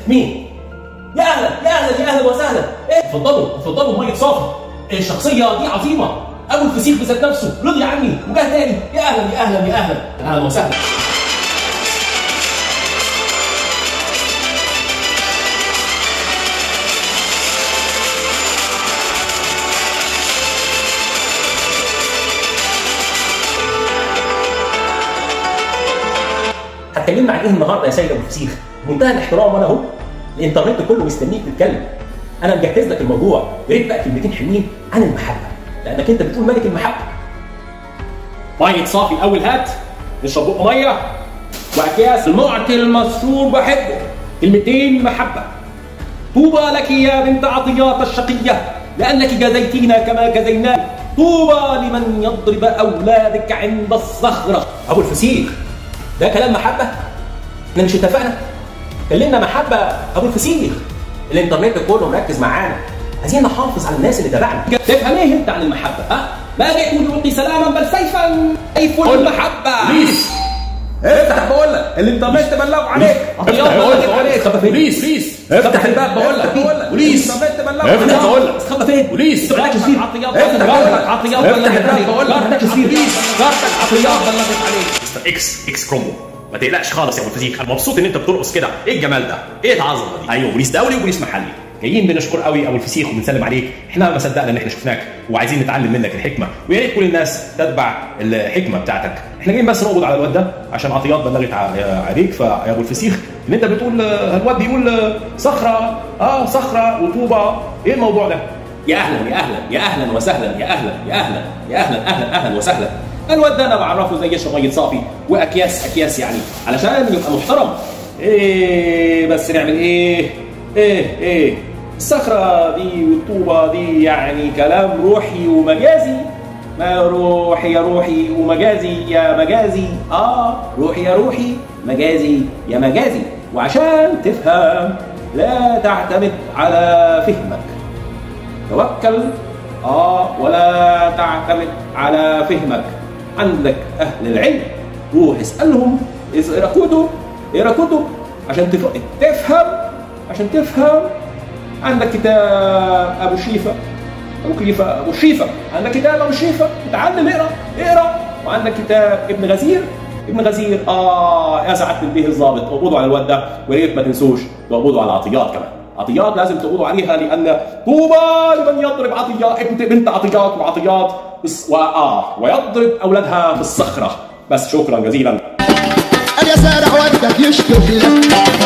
مين؟ يا اهلا يا اهلا يا اهلا وسهلا ايه اتفضلوا اتفضلوا ميه صافي إيه الشخصيه دي عظيمه ابو الفسيخ بذات نفسه رضي عني وجه تاني يا اهلا يا اهلا يا اهلا اهلا وسهلا هتكلمنا عن ايه النهارده يا سيد ابو الفسيخ؟ بمنتهى الاحترام وانا اهو الانترنت كله مستنيك تتكلم انا مجهز لك الموضوع يا ريت بقى كلمتين حلوين عن المحبه لانك انت بتقول ملك المحبه ميه صافي الاول هات نشرب بق ميه واكياس المعطي المسرور بحبه كلمتين محبه طوبى لك يا بنت عطيات الشقيه لانك جزيتينا كما جزيناك طوبى لمن يضرب اولادك عند الصخره ابو الفسيخ ده كلام محبه احنا مش اتفقنا كلمنا محبه ابو الفسيخ الانترنت كله مركز معانا عايزين نحافظ على الناس اللي تبعنا تفهم ايه انت عن المحبه ها ما جئت لألقي سلاما بل سيفا سيف المحبه بليز افتح بقول لك الانترنت بلغوا عليك افتح بقول لك بوليس بوليس افتح الباب بقول لك بقول لك بوليس الانترنت بلغوا افتح عليك بقول لك استخبى فين بوليس انت مالكش فيه عطيات افتح بقول لك عطيات افتح بلغت الباب عليك بقول لك جارتك فيه جارتك عطيات بلغت عليك مستر اكس اكس كرومبو ما تقلقش خالص يا ابو الفسيخ انا مبسوط ان انت بترقص كده ايه الجمال ده ايه العظمه دي ايوه بوليس دولي وبوليس محلي جايين بنشكر قوي ابو الفسيخ وبنسلم عليك احنا ما صدقنا ان احنا شفناك وعايزين نتعلم منك الحكمه ويا ريت كل الناس تتبع الحكمه بتاعتك احنا جايين بس نقبض على الواد ده عشان عطيات بلغت ع- عليك فيا ابو الفسيخ ان انت بتقول آه، الواد بيقول آه، صخره اه صخره وطوبه ايه الموضوع ده يا اهلا يا اهلا يا اهلا وسهلا يا اهلا يا اهلا يا اهلا اهلا اهلا وسهلا الواد ده انا بعرفه زي شمية صافي واكياس اكياس يعني علشان يبقى محترم ايه بس نعمل ايه ايه ايه الصخرة دي والطوبة دي يعني كلام روحي ومجازي ما روحي يا روحي ومجازي يا مجازي اه روحي يا روحي مجازي يا مجازي وعشان تفهم لا تعتمد على فهمك توكل اه ولا تعتمد على فهمك عندك اهل العلم روح اسالهم اقرا كتب اقرا كتب عشان تف- تفهم عشان تفهم عندك كتاب ابو شيفه ابو كيفه ابو شيفه عندك كتاب ابو شيفه اتعلم اقرا اقرا وعندك كتاب ابن غزير ابن غزير اه يا سعاده البيه الظابط اقبضوا على الواد ده ويا ريت ما تنسوش تقبضوا على عطيات كمان عطيات لازم تقولوا عليها لان طوبى لمن يضرب عطيات ابنت بنت عطيات وعطيات بس واه ويضرب اولادها بالصخره بس شكرا جزيلا اليسار ودك يشكر لك